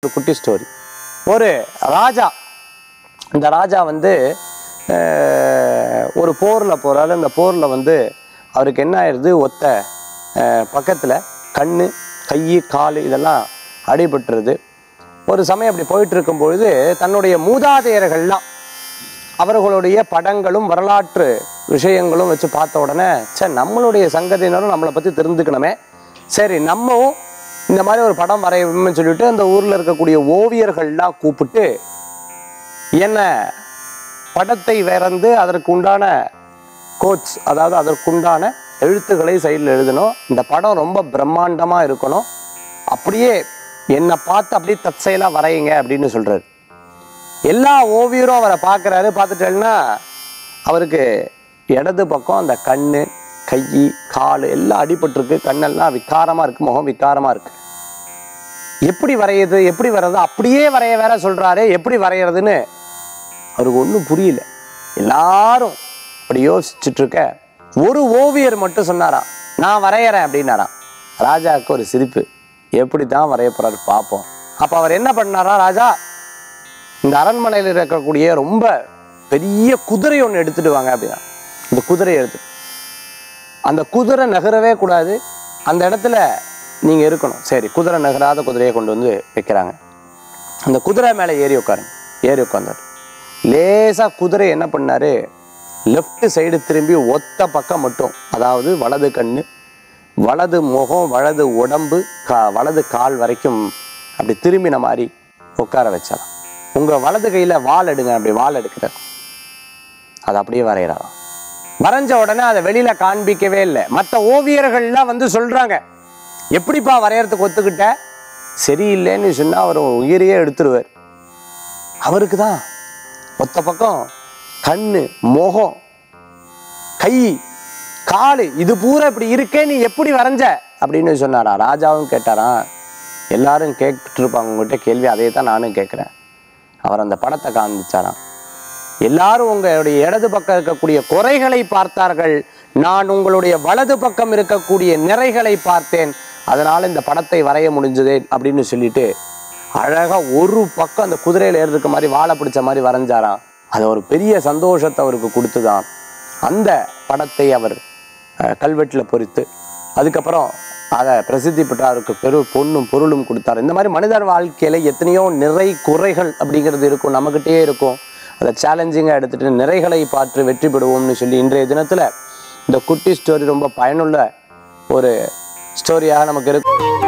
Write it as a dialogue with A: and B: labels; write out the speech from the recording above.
A: ஒரு குட்டி ஸ்டோரி ஒரு ராஜா இந்த ராஜா வந்து அஹ், ஒரு போரில் போகிறாரு அந்த போரில் வந்து அவருக்கு என்ன ஆயிடுது ஒத்த பக்கத்தில் கண் கை கால் இதெல்லாம் அடிபட்டுருது ஒரு சமயம் அப்படி போயிட்டு இருக்கும் பொழுது தன்னுடைய மூதாதையர்கள்லாம் அவர்களுடைய படங்களும் வரலாற்று விஷயங்களும் வச்சு பார்த்த உடனே சே நம்மளுடைய சங்கதியினரும் நம்மளை பற்றி தெரிஞ்சுக்கணுமே சரி நம்மவும் இந்த மாதிரி ஒரு படம் வரையணும்னு சொல்லிட்டு அந்த ஊரில் இருக்கக்கூடிய ஓவியர்கள்லாம் கூப்பிட்டு என்ன படத்தை வரைந்து அதற்கு உண்டான கோச் அதாவது அதற்குண்டான எழுத்துக்களை சைடில் எழுதணும் இந்த படம் ரொம்ப பிரம்மாண்டமாக இருக்கணும் அப்படியே என்னை பார்த்து அப்படியே தற்செயலாக வரையுங்க அப்படின்னு சொல்கிறாரு எல்லா ஓவியரும் அவரை பார்க்குறாரு பார்த்துட்டேன்னா அவருக்கு இடது பக்கம் அந்த கண் கை கால் எல்லாம் அடிபட்டிருக்கு கண்ணெல்லாம் விக்காரமாக இருக்கு முகம் விக்காரமாக இருக்கு எப்படி வரையுது எப்படி வர்றது அப்படியே வரைய வேற சொல்றாரு எப்படி வரைகிறதுன்னு அவருக்கு ஒன்றும் புரியல எல்லாரும் அப்படி யோசிச்சுட்டு இருக்க ஒரு ஓவியர் மட்டும் சொன்னாராம் நான் வரையறேன் அப்படின்னாராம் ராஜாவுக்கு ஒரு சிரிப்பு எப்படி தான் வரைய போறாரு பார்ப்போம் அப்போ அவர் என்ன பண்ணாரா ராஜா இந்த அரண்மனையில் இருக்கக்கூடிய ரொம்ப பெரிய குதிரை ஒன்று எடுத்துட்டு வாங்க அப்படின்னா இந்த குதிரையை எடுத்து அந்த குதிரை நகரவே கூடாது அந்த இடத்துல நீங்க இருக்கணும் சரி குதிரை நகராத குதிரையை கொண்டு வந்து வைக்கிறாங்க அந்த குதிரை மேலே ஏறி உட்காருங்க ஏறி உட்காந்தார் லேசா குதிரை என்ன பண்ணாரு லெஃப்ட் சைடு திரும்பி ஒத்த பக்கம் மட்டும் அதாவது வலது கண்ணு வலது முகம் வலது உடம்பு கா வலது கால் வரைக்கும் அப்படி திரும்பின மாதிரி உட்கார வச்சாராம் உங்க வலது கையில வால் எடுங்க அப்படி வால் எடுக்கிறார் அது அப்படியே வரைகிறாராம் வரைஞ்ச உடனே அதை வெளியில காண்பிக்கவே இல்லை மற்ற ஓவியர்கள்லாம் வந்து சொல்றாங்க எப்படிப்பா வரையறதுக்கு ஒத்துக்கிட்ட சரியில்லைன்னு சொன்னா அவர் உயிரையே எடுத்துருவார் அவருக்கு தான் ஒத்த பக்கம் கண்ணு முகம் கை காலு இது பூரா இப்படி இருக்கே நீ எப்படி வரைஞ்ச அப்படின்னு சொன்னாரா ராஜாவும் கேட்டாராம் எல்லாரும் கேட்டுட்டு இருப்பாங்க உங்ககிட்ட கேள்வி அதே தான் நானும் கேட்குறேன் அவர் அந்த படத்தை காண்பிச்சாராம் எல்லாரும் உங்களுடைய இடது பக்கம் இருக்கக்கூடிய குறைகளை பார்த்தார்கள் நான் உங்களுடைய வலது பக்கம் இருக்கக்கூடிய நிறைகளை பார்த்தேன் அதனால இந்த படத்தை வரைய முடிஞ்சதே அப்படின்னு சொல்லிட்டு அழகா ஒரு பக்கம் அந்த குதிரையில ஏறிருக்க மாதிரி வாழை பிடிச்ச மாதிரி வரைஞ்சாராம் அது ஒரு பெரிய சந்தோஷத்தை அவருக்கு கொடுத்துதான் அந்த படத்தை அவர் அஹ், கல்வெட்டுல பொறித்து அதுக்கப்புறம் அதை பிரசித்தி பெற்ற அவருக்கு பெரு பொண்ணும் பொருளும் கொடுத்தார் இந்த மாதிரி மனிதர் வாழ்க்கையில எத்தனையோ நிறை குறைகள் அப்படிங்கிறது இருக்கும் நம்மகிட்டயே இருக்கும் அதை சேலஞ்சிங்காக எடுத்துட்டு நிறைகளை பார்த்து வெற்றி பெறுவோம்னு சொல்லி இன்றைய தினத்துல இந்த குட்டி ஸ்டோரி ரொம்ப பயனுள்ள ஒரு ஸ்டோரியாக நமக்கு இருக்கும்